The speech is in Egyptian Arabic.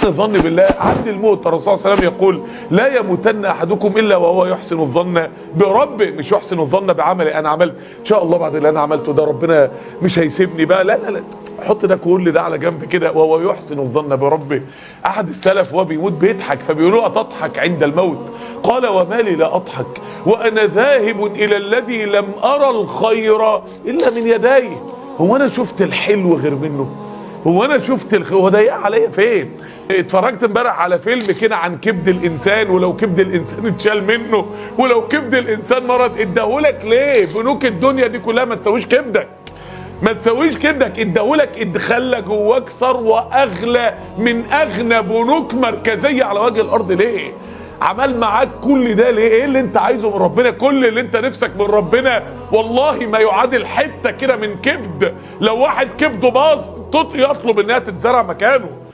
حسن الظن بالله عند الموت الرسول صلى الله عليه وسلم يقول لا يموتن احدكم الا وهو يحسن الظن بربه مش يحسن الظن بعملي انا عملت ان شاء الله بعد اللي انا عملته ده ربنا مش هيسيبني بقى لا لا لا حط ده كل ده على جنب كده وهو يحسن الظن بربه احد السلف وهو بيموت بيضحك فبيقولوا اتضحك عند الموت قال وما لي لا اضحك وانا ذاهب الى الذي لم ارى الخير الا من يديه هو انا شفت الحلو غير منه هو انا شفت الخ... هو ضيق عليا فين اتفرجت امبارح على فيلم كده عن كبد الانسان ولو كبد الانسان اتشال منه ولو كبد الانسان مرض اداهولك ليه بنوك الدنيا دي كلها ما تسويش كبدك ما تسويش كبدك اداهولك ادخل جواك ثروه اغلى من اغنى بنوك مركزيه على وجه الارض ليه عمل معاك كل ده ليه ايه اللي انت عايزه من ربنا كل اللي انت نفسك من ربنا والله ما يعادل حته كده من كبد لو واحد كبده باظ يطلب انها تتزرع مكانه